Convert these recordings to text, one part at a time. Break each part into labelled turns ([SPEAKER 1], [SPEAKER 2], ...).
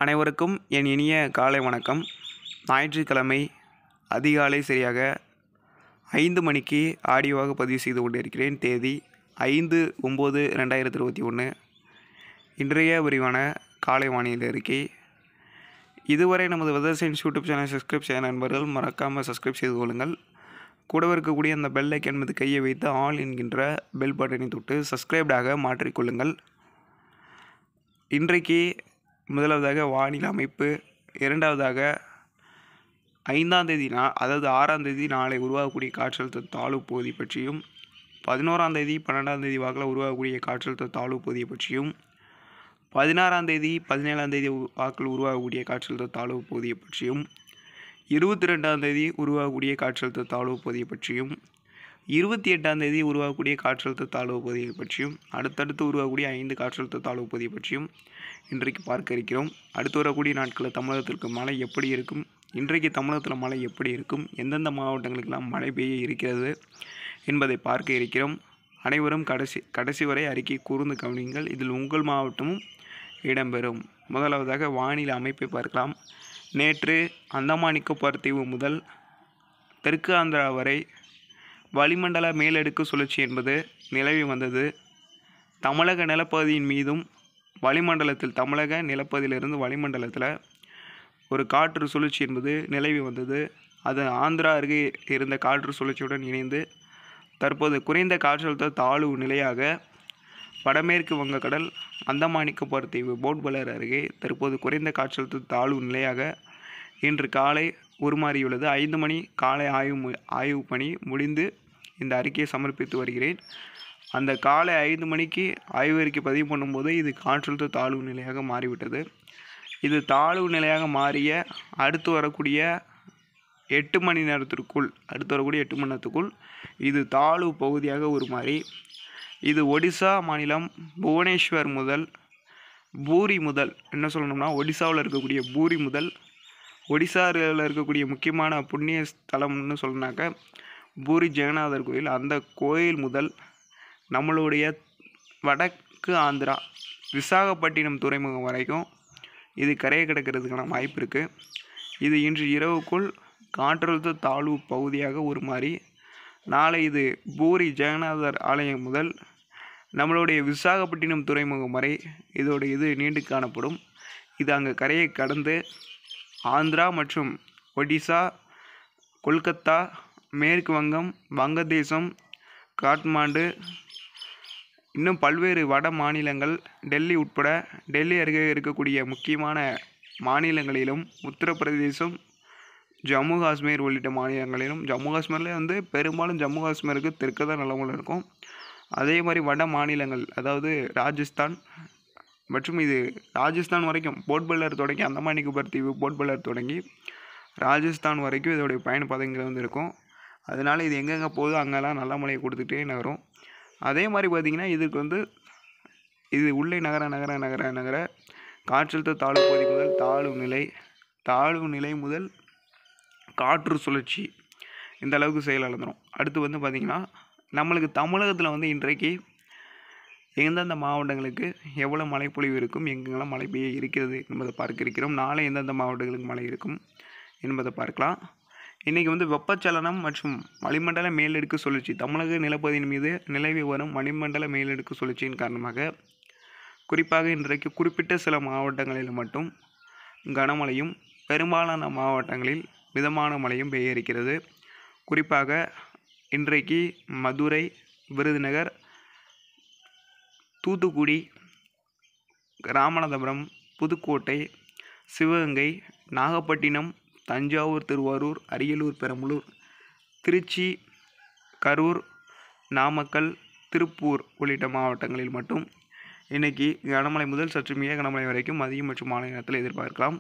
[SPEAKER 1] அனைவருக்கும் என் இனிய காலை வணக்கம் ஞாயிற்றுக்கிழமை அதிகாலை சரியாக ஐந்து மணிக்கு ஆடியோவாக பதிவு செய்து கொண்டிருக்கிறேன் தேதி ஐந்து ஒம்பது ரெண்டாயிரத்தி இருபத்தி ஒன்று இன்றைய விரிவான காலை வானிலை அறிக்கை இதுவரை நமது weather science YouTube channel subscribe செய்ய நண்பர்கள் மறக்காமல் சப்ஸ்கிரைப் செய்து கொள்ளுங்கள் கூடவே இருக்கக்கூடிய அந்த பெல் ஐக்கன் மீது கையை வைத்து ஆல் என்கின்ற பெல் பட்டனை தொட்டு சப்ஸ்கிரைப்டாக மாற்றிக்கொள்ளுங்கள் இன்றைக்கு முதலாவதாக வானிலை அமைப்பு இரண்டாவதாக ஐந்தாம் தேதி நா அதாவது ஆறாம் தேதி நாளை உருவாகக்கூடிய காற்றழுத்த தாழ்வு பகுதி பற்றியும் பதினோராம் தேதி பன்னெண்டாம் தேதி வாக்கில் உருவாகக்கூடிய காற்றழுத்த தாழ்வு பகுதியை பற்றியும் பதினாறாம் தேதி பதினேழாம் தேதி உ- வாக்கில் உருவாகக்கூடிய காற்றழுத்த தாழ்வு பகுதியை பற்றியும் இருபத்தி ரெண்டாம் தேதி உருவாகக்கூடிய காற்றழுத்த தாழ்வு பகுதியை பற்றியும் இருபத்தி எட்டாம் தேதி உருவாகக்கூடிய காற்றழுத்த தாழ்வு பகுதியை பற்றியும் அடுத்தடுத்து உருவாகக்கூடிய ஐந்து காற்றழுத்த தாழ்வு பகுதியை பற்றியும் இன்றைக்கு பார்க்க இருக்கிறோம் அடுத்து வரக்கூடிய நாட்களில் தமிழகத்திற்கு மழை எப்படி இருக்கும் இன்றைக்கு தமிழகத்தில் மழை எப்படி இருக்கும் எந்தெந்த மாவட்டங்களுக்கெல்லாம் மழை பெய்ய இருக்கிறது என்பதை பார்க்க இருக்கிறோம் அனைவரும் கடைசி கடைசி வரை அறிக்கை கூர்ந்து கவனியுங்கள் இதில் உங்கள் மாவட்டமும் இடம்பெறும் முதலாவதாக வானிலை அமைப்பை பார்க்கலாம் நேற்று அந்தமான் நிக்கோபார் தீவு முதல் தெற்கு ஆந்திரா வரை வளிமண்டல மேலடுக்கு சுழற்சி என்பது நிலவி வந்தது தமிழக நிலப்பகுதியின் மீதும் வளிமண்டலத்தில் தமிழக நிலப்பகுதியிலிருந்து வளிமண்டலத்தில் ஒரு காற்று சுழற்சி என்பது நிலவி வந்தது அது ஆந்திரா அருகே இருந்த காற்று சுழற்சியுடன் இணைந்து தற்போது குறைந்த காற்றழுத்த தாழ்வு நிலையாக வடமேற்கு வங்கக்கடல் அந்தமான் நிக்கோபார் தீவு போட்பலர் அருகே தற்போது குறைந்த காற்றழுத்த தாழ்வு நிலையாக இன்று காலை உருமாறியுள்ளது ஐந்து மணி காலை ஆய்வு மு- ஆய்வு பணி முடிந்து இந்த அறிக்கையை சமர்ப்பித்து வருகிறேன் அந்த காலை ஐந்து மணிக்கு ஆய்வு அறிக்கை பதிவு பண்ணும்போது இது காற்றழுத்த தாழ்வு நிலையாக மாறிவிட்டது இது தாழ்வு நிலையாக மாறிய அடுத்து வரக்கூடிய எட்டு மணி நேரத்திற்குள் அடுத்து வரக்கூடிய எட்டு மணி நேரத்துக்குள் இது தாழ்வு பகுதியாக உருமாறி இது ஒடிசா மாநிலம் புவனேஸ்வர் முதல் பூரி முதல் என்ன சொல்லணும்னா ஒடிசாவில் இருக்கக்கூடிய பூரி முதல் ஒடிசாவில் இருக்கக்கூடிய முக்கியமான புண்ணிய ஸ்தலம்னு சொல்லனாக்க பூரி ஜெகநாதர் கோயில் அந்த கோயில் முதல் நம்மளுடைய வடக்கு ஆந்திரா விசாகப்பட்டினம் துறைமுகம் வரைக்கும் இது கரையை கிடக்கிறதுக்கான வாய்ப்பு இருக்குது இது இன்று இரவுக்குள் காற்றழுத்த தாழ்வு பகுதியாக உருமாறி நாளை இது பூரி ஜெகநாதர் ஆலயம் முதல் நம்மளுடைய விசாகப்பட்டினம் துறைமுகம் வரை இதோட இது நீண்டு காணப்படும் இது அங்கே கரையை கடந்து ஆந்திரா மற்றும் ஒடிசா கொல்கத்தா மேற்கு வங்கம் வங்கதேசம் காட்மாண்டு இன்னும் பல்வேறு வட மாநிலங்கள் டெல்லி உட்பட டெல்லி அருகே இருக்கக்கூடிய முக்கியமான மாநிலங்களிலும் உத்தரப்பிரதேசம் ஜம்மு காஷ்மீர் உள்ளிட்ட மாநிலங்களிலும் ஜம்மு காஷ்மீரில் வந்து பெரும்பாலும் ஜம்மு காஷ்மீருக்கு தெற்கு தான் நிலவுல இருக்கும் அதே மாதிரி வட மாநிலங்கள் அதாவது ராஜஸ்தான் மற்றும் இது ராஜஸ்தான் வரைக்கும் போட்பல்லர் தொடங்கி அந்தமான் நிக்கோபார் தீவு போட்பல்லர் தொடங்கி ராஜஸ்தான் வரைக்கும் இதோடைய பயண பாதைகள் வந்து இருக்கும் அதனால் இது எங்கெங்கே போகுதோ அங்கெல்லாம் நல்ல மழையை கொடுத்துட்டே நகரும் அதே மாதிரி பார்த்திங்கன்னா இதுக்கு வந்து இது உள்ளே நகர நகர நகர நகர காற்றழுத்த தாழ்வு பகுதி முதல் தாழ்வு நிலை தாழ்வு நிலை முதல் காற்று சுழற்சி இந்த அளவுக்கு செயலிழந்துடும் அடுத்து வந்து பார்த்திங்கன்னா நம்மளுக்கு தமிழகத்தில் வந்து இன்றைக்கு எந்தெந்த மாவட்டங்களுக்கு எவ்வளோ மழைப்பொழிவு இருக்கும் எங்கெங்கெல்லாம் மழை பெய்ய இருக்கிறது என்பதை பார்க்க இருக்கிறோம் நாளை எந்தெந்த மாவட்டங்களுக்கு மழை இருக்கும் என்பதை பார்க்கலாம் இன்றைக்கி வந்து வெப்பச்சலனம் மற்றும் வளிமண்டல மேலடுக்கு சுழற்சி தமிழக நிலப்பகுதியின் மீது நிலவி வரும் வளிமண்டல மேலடுக்கு சுழற்சியின் காரணமாக குறிப்பாக இன்றைக்கு குறிப்பிட்ட சில மாவட்டங்களில் மட்டும் கனமழையும் பெரும்பாலான மாவட்டங்களில் மிதமான மழையும் பெய்ய இருக்கிறது குறிப்பாக இன்றைக்கு மதுரை விருதுநகர் தூத்துக்குடி ராமநாதபுரம் புதுக்கோட்டை சிவகங்கை நாகப்பட்டினம் தஞ்சாவூர் திருவாரூர் அரியலூர் பெரம்பலூர் திருச்சி கரூர் நாமக்கல் திருப்பூர் உள்ளிட்ட மாவட்டங்களில் மட்டும் இன்னைக்கு கனமழை முதல் சற்று மிக கனமழை வரைக்கும் மதியம் மற்றும் மாலை நேரத்தில் எதிர்பார்க்கலாம்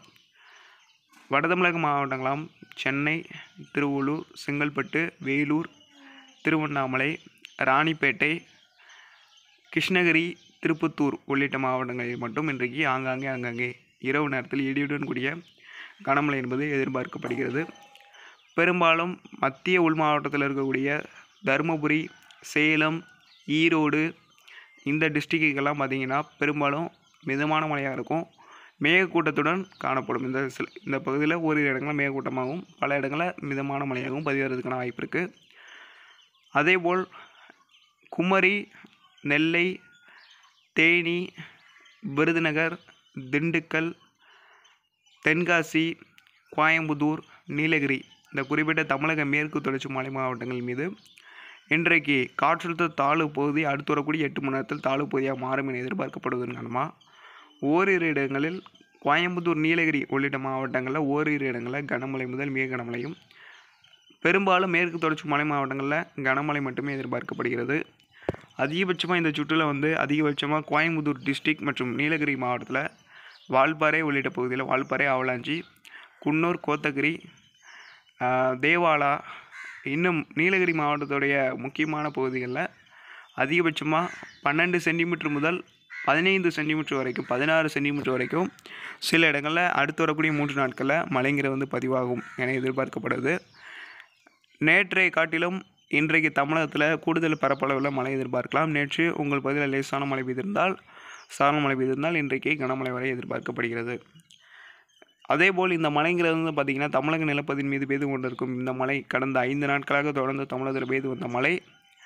[SPEAKER 1] வட தமிழக மாவட்டங்களாம் சென்னை திருவள்ளூர் செங்கல்பட்டு வேலூர் திருவண்ணாமலை ராணிப்பேட்டை கிருஷ்ணகிரி திருப்பத்தூர் உள்ளிட்ட மாவட்டங்களில் மட்டும் இன்றைக்கு ஆங்காங்கே ஆங்காங்கே இரவு நேரத்தில் இடியுடன் கூடிய கனமழை என்பது எதிர்பார்க்கப்படுகிறது பெரும்பாலும் மத்திய உள் மாவட்டத்தில் இருக்கக்கூடிய தருமபுரி சேலம் ஈரோடு இந்த டிஸ்ட்ரிக்ட்டுக்கெல்லாம் பார்த்திங்கன்னா பெரும்பாலும் மிதமான மழையாக இருக்கும் மேகக்கூட்டத்துடன் காணப்படும் இந்த சில இந்த பகுதியில் ஓரிரு இடங்களில் மேகக்கூட்டமாகவும் பல இடங்களில் மிதமான மழையாகவும் பதிவாகிறதுக்கான வாய்ப்பு இருக்குது அதேபோல் குமரி நெல்லை தேனி விருதுநகர் திண்டுக்கல் தென்காசி கோயம்புத்தூர் நீலகிரி இந்த குறிப்பிட்ட தமிழக மேற்கு தொடர்ச்சி மலை மாவட்டங்கள் மீது இன்றைக்கு காற்றழுத்த தாழ்வு பகுதி அடுத்து வரக்கூடிய எட்டு மணி நேரத்தில் தாழ்வு பகுதியாக மாறும் என எதிர்பார்க்கப்படுவதன் காரணமாக ஓரிரு இடங்களில் கோயம்புத்தூர் நீலகிரி உள்ளிட்ட மாவட்டங்களில் ஓரிரு இடங்களில் கனமழை முதல் மிக கனமழையும் பெரும்பாலும் மேற்கு தொடர்ச்சி மலை மாவட்டங்களில் கனமழை மட்டுமே எதிர்பார்க்கப்படுகிறது அதிகபட்சமாக இந்த சுற்றில் வந்து அதிகபட்சமாக கோயம்புத்தூர் டிஸ்ட்ரிக்ட் மற்றும் நீலகிரி மாவட்டத்தில் வால்பாறை உள்ளிட்ட பகுதியில் வால்பாறை அவலாஞ்சி குன்னூர் கோத்தகிரி ஆஹ், தேவாலா இன்னும் நீலகிரி மாவட்டத்துடைய முக்கியமான பகுதிகளில் அதிகபட்சமாக பன்னெண்டு சென்டிமீட்டர் முதல் பதினைந்து சென்டிமீட்டர் வரைக்கும் பதினாறு சென்டிமீட்டர் வரைக்கும் சில இடங்களில் அடுத்து வரக்கூடிய மூன்று நாட்களில் மழைங்கிறது வந்து பதிவாகும் என எதிர்பார்க்கப்படுது நேற்றை காட்டிலும் இன்றைக்கு தமிழகத்தில் கூடுதல் பரப்பளவில் மழை எதிர்பார்க்கலாம் நேற்று உங்கள் பகுதியில் லேசான மழை பெய்திருந்தால் சாதாரண மழை பெய்திருந்தால் இன்றைக்கு கனமழை வரை எதிர்பார்க்கப்படுகிறது அதேபோல் இந்த மழைங்கிறது வந்து பார்த்திங்கன்னா தமிழக நிலப்பதின் மீது பெய்து கொண்டிருக்கும் இந்த மழை கடந்த ஐந்து நாட்களாக தொடர்ந்து தமிழகத்தில் பெய்து வந்த மழை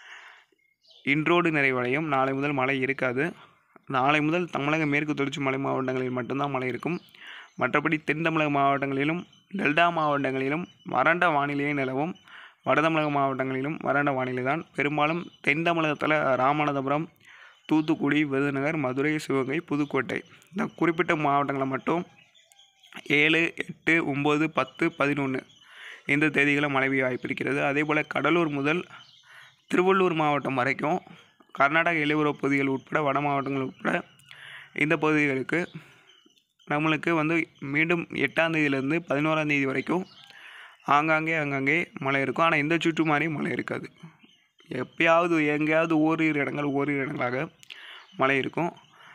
[SPEAKER 1] இன்றோடு நிறைவடையும் நாளை முதல் மழை இருக்காது நாளை முதல் தமிழக மேற்கு தொடர்ச்சி மலை மாவட்டங்களில் மட்டும்தான் மழை இருக்கும் மற்றபடி தென் தமிழக மாவட்டங்களிலும் டெல்டா மாவட்டங்களிலும் வறண்ட வானிலையே நிலவும் வட தமிழக மாவட்டங்களிலும் வறண்ட வானிலை தான் பெரும்பாலும் தென் தமிழகத்தில் ராமநாதபுரம் தூத்துக்குடி விருதுநகர் மதுரை சிவகங்கை புதுக்கோட்டை இந்த குறிப்பிட்ட மாவட்டங்களை மட்டும் ஏழு எட்டு ஒம்பது பத்து பதினொன்று இந்த தேதிகளில் மழை பெய்ய வாய்ப்பு இருக்கிறது அதே போல் கடலூர் முதல் திருவள்ளூர் மாவட்டம் வரைக்கும் கர்நாடக இலையுறவு பகுதிகள் உட்பட வட மாவட்டங்கள் உட்பட இந்த பகுதிகளுக்கு நம்மளுக்கு வந்து மீண்டும் எட்டாம் தேதியிலேருந்து பதினோராம் தேதி வரைக்கும் ஆங்காங்கே ஆங்காங்கே மழை இருக்கும் ஆனால் இந்த சுற்று மாதிரி மழை இருக்காது எப்பயாவது எங்கேயாவது ஓரிரு இடங்கள் ஓரிரு இடங்களாக மழை இருக்கும்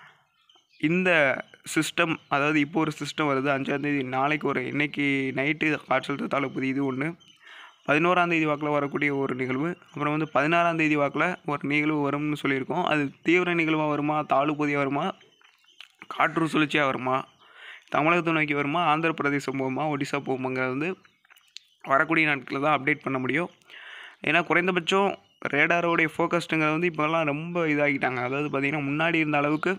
[SPEAKER 1] இந்த சிஸ்டம் அதாவது இப்போ ஒரு சிஸ்டம் வருது அஞ்சாந்தேதி நாளைக்கு ஒரு இன்னைக்கு நைட்டு காற்றழுத்த தாழ்வு பகுதி இது ஒன்று பதினோராம் தேதி வாக்கில் வரக்கூடிய ஒரு நிகழ்வு அப்புறம் வந்து பதினாறாம் தேதி வாக்கில் ஒரு நிகழ்வு வரும்னு சொல்லியிருக்கோம் அது தீவிர நிகழ்வாக வருமா தாழ்வு பகுதியாக வருமா காற்று சுழற்சியாக வருமா தமிழகத்தை நோக்கி வருமா ஆந்திர பிரதேசம் போகுமா ஒடிசா போகுமாங்கிறது வந்து வரக்கூடிய நாட்களில் தான் அப்டேட் பண்ண முடியும் ஏன்னா குறைந்தபட்சம் ரேடாரோடைய ஃபோக்கஸ்டுங்கிறது வந்து இப்போல்லாம் ரொம்ப இதாகிட்டாங்க அதாவது பார்த்திங்கன்னா முன்னாடி இருந்த அளவுக்கு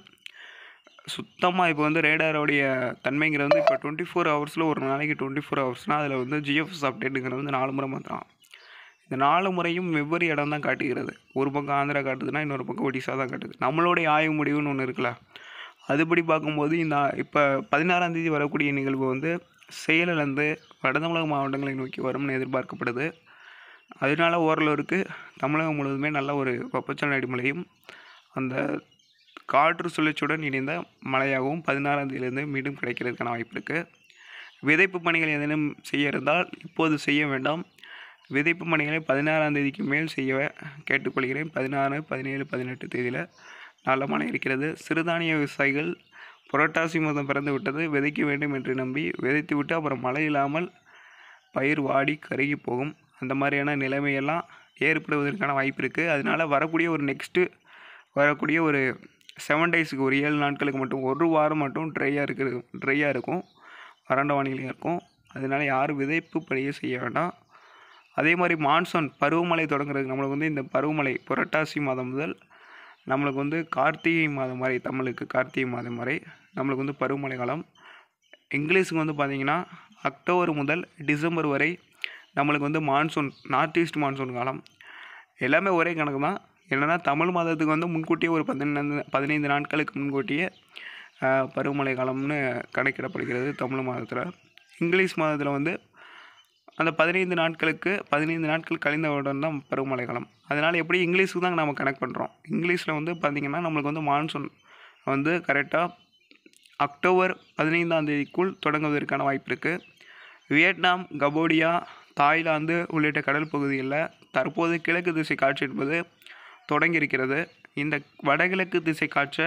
[SPEAKER 1] சுத்தமாக இப்போ வந்து ரேடாரோடைய தன்மைங்கிறது வந்து இப்போ டுவெண்ட்டி ஃபோர் ஹவர்ஸில் ஒரு நாளைக்கு டுவெண்ட்டி ஃபோர் ஹவர்ஸ்னால் அதில் வந்து ஜிஎஃப்எஸ் அப்டேட்டுங்கிறது வந்து நாலு முறை மாத்திரம் இந்த நாலு முறையும் வெவ்வேறு இடம் தான் காட்டுகிறது ஒரு பக்கம் ஆந்திரா காட்டுதுன்னா இன்னொரு பக்கம் ஒடிசா தான் காட்டுது நம்மளுடைய ஆய்வு முடிவுன்னு ஒன்று இருக்குல்ல அதுபடி பார்க்கும்போது இந்த இப்போ பதினாறாம் தேதி வரக்கூடிய நிகழ்வு வந்து செயலிழந்து வட தமிழக மாவட்டங்களை நோக்கி வரும்னு எதிர்பார்க்கப்படுது அதனால ஓரளவுக்கு தமிழகம் முழுவதுமே நல்ல ஒரு வெப்பச்சலன அடிமழையும் அந்த காற்று சுழற்சியுடன் இணைந்த மழையாகவும் பதினாறாம் தேதியிலிருந்து மீண்டும் கிடைக்கிறதுக்கான வாய்ப்பு இருக்குது விதைப்பு பணிகள் ஏதேனும் செய்ய இருந்தால் இப்போது செய்ய வேண்டாம் விதைப்பு பணிகளை பதினாறாம் தேதிக்கு மேல் செய்ய கேட்டுக்கொள்கிறேன் பதினாறு பதினேழு பதினெட்டு தேதியில் நல்ல மழை இருக்கிறது சிறுதானிய விவசாயிகள் புரட்டாசி மாதம் பிறந்து விட்டது விதைக்க வேண்டும் என்று நம்பி விதைத்து விட்டு அப்புறம் மழை இல்லாமல் பயிர் வாடி கருகி போகும் அந்த மாதிரியான நிலைமையெல்லாம் ஏற்படுவதற்கான வாய்ப்பு இருக்குது அதனால் வரக்கூடிய ஒரு நெக்ஸ்ட்டு வரக்கூடிய ஒரு செவன் டேஸுக்கு ஒரு ஏழு நாட்களுக்கு மட்டும் ஒரு வாரம் மட்டும் ட்ரையாக இருக்குது ட்ரையாக இருக்கும் வறண்ட வானிலையாக இருக்கும் அதனால யாரும் விதைப்பு பணியை செய்ய வேண்டாம் அதே மாதிரி மான்சூன் பருவமழை தொடங்குறதுக்கு நம்மளுக்கு வந்து இந்த பருவமழை புரட்டாசி மாதம் முதல் நம்மளுக்கு வந்து கார்த்திகை மாதம் வரை தமிழுக்கு கார்த்திகை மாதம் வரை நம்மளுக்கு வந்து பருவமழை காலம் இங்கிலீஷுக்கு வந்து பார்த்திங்கன்னா அக்டோபர் முதல் டிசம்பர் வரை நம்மளுக்கு வந்து மான்சூன் நார்த் ஈஸ்ட் மான்சூன் காலம் எல்லாமே ஒரே கணக்கு தான் என்னென்னா தமிழ் மாதத்துக்கு வந்து முன்கூட்டியே ஒரு பதினைந்து பதினைந்து நாட்களுக்கு முன்கூட்டியே ஆஹ், பருவமழை காலம்னு கணக்கிடப்படுகிறது தமிழ் மாதத்தில் இங்கிலீஷ் மாதத்தில் வந்து அந்த பதினைந்து நாட்களுக்கு பதினைந்து நாட்கள் கழிந்தவுடன் தான் பருவமழை காலம் அதனால் எப்படி இங்கிலீஷுக்கு தான் நம்ம கனெக்ட் பண்ணுறோம் இங்கிலீஷில் வந்து பார்த்திங்கன்னா நம்மளுக்கு வந்து மான்சூன் வந்து கரெக்டாக அக்டோபர் பதினைந்தாம் தேதிக்குள் தொடங்குவதற்கான வாய்ப்பு இருக்குது வியட்நாம் கம்போடியா தாய்லாந்து உள்ளிட்ட கடல் பகுதிகளில் தற்போது கிழக்கு திசை காற்று என்பது தொடங்கியிருக்கிறது இந்த வடகிழக்கு திசை காற்றை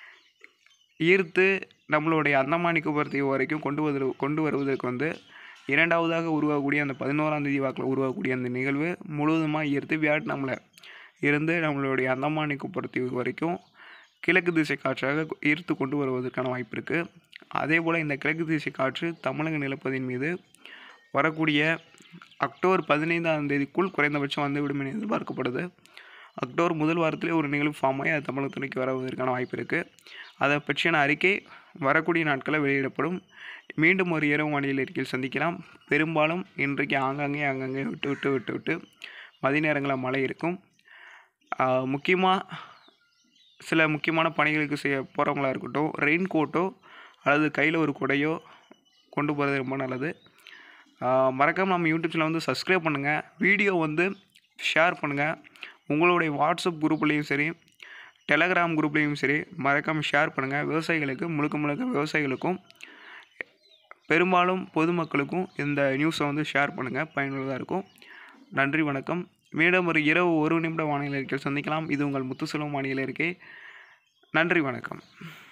[SPEAKER 1] ஈர்த்து நம்மளுடைய அந்தமான் நிக்கோபார் தீவு வரைக்கும் கொண்டு வருவது கொண்டு வருவதற்கு வந்து இரண்டாவதாக உருவாகக்கூடிய அந்த பதினோராம் தேதி வாக்கில் உருவாகக்கூடிய அந்த நிகழ்வு முழுவதுமாக ஈர்த்து வியட்நாமில் இருந்து நம்மளுடைய அந்தமான் நிக்கோபார் தீவு வரைக்கும் கிழக்கு திசை காற்றாக ஈர்த்து கொண்டு வருவதற்கான வாய்ப்பு இருக்குது அதேபோல் இந்த கிழக்கு திசை காற்று தமிழக நிலப்பதின் மீது வரக்கூடிய அக்டோபர் பதினைந்தாம் தேதிக்குள் குறைந்தபட்சம் வந்துவிடும் என எதிர்பார்க்கப்படுது அக்டோபர் முதல் வாரத்திலே ஒரு நிகழ்வு ஃபார்ம் ஆகி அது தமிழகத்திற்கு வருவதற்கான வாய்ப்பு இருக்குது அதை பற்றியான அறிக்கை வரக்கூடிய நாட்களில் வெளியிடப்படும் மீண்டும் ஒரு இரவு வானிலை அறிக்கையில் சந்திக்கலாம் பெரும்பாலும் இன்றைக்கு ஆங்காங்கே ஆங்காங்கே விட்டு விட்டு விட்டு விட்டு மதிய நேரங்களில் மழை இருக்கும் முக்கியமாக சில முக்கியமான பணிகளுக்கு செய்ய போகிறவங்களா இருக்கட்டும் ரெயின் கோட்டோ அல்லது கையில் ஒரு குடையோ கொண்டு போகிறது ரொம்ப நல்லது மறக்காமல் நம்ம யூடியூப் சேனல் வந்து சப்ஸ்கிரைப் பண்ணுங்கள் வீடியோ வந்து ஷேர் பண்ணுங்கள் உங்களுடைய வாட்ஸ்அப் குரூப்லேயும் சரி டெலகிராம் குரூப்லேயும் சரி மறக்காமல் ஷேர் பண்ணுங்கள் விவசாயிகளுக்கு முழுக்க முழுக்க விவசாயிகளுக்கும் பெரும்பாலும் பொதுமக்களுக்கும் இந்த நியூஸை வந்து ஷேர் பண்ணுங்கள் பயனுள்ளதாக இருக்கும் நன்றி வணக்கம் மீண்டும் ஒரு இரவு ஒரு நிமிட வானிலை அறிக்கையில் சந்திக்கலாம் இது உங்கள் முத்துசெல்வம் வானிலை இருக்கை நன்றி வணக்கம்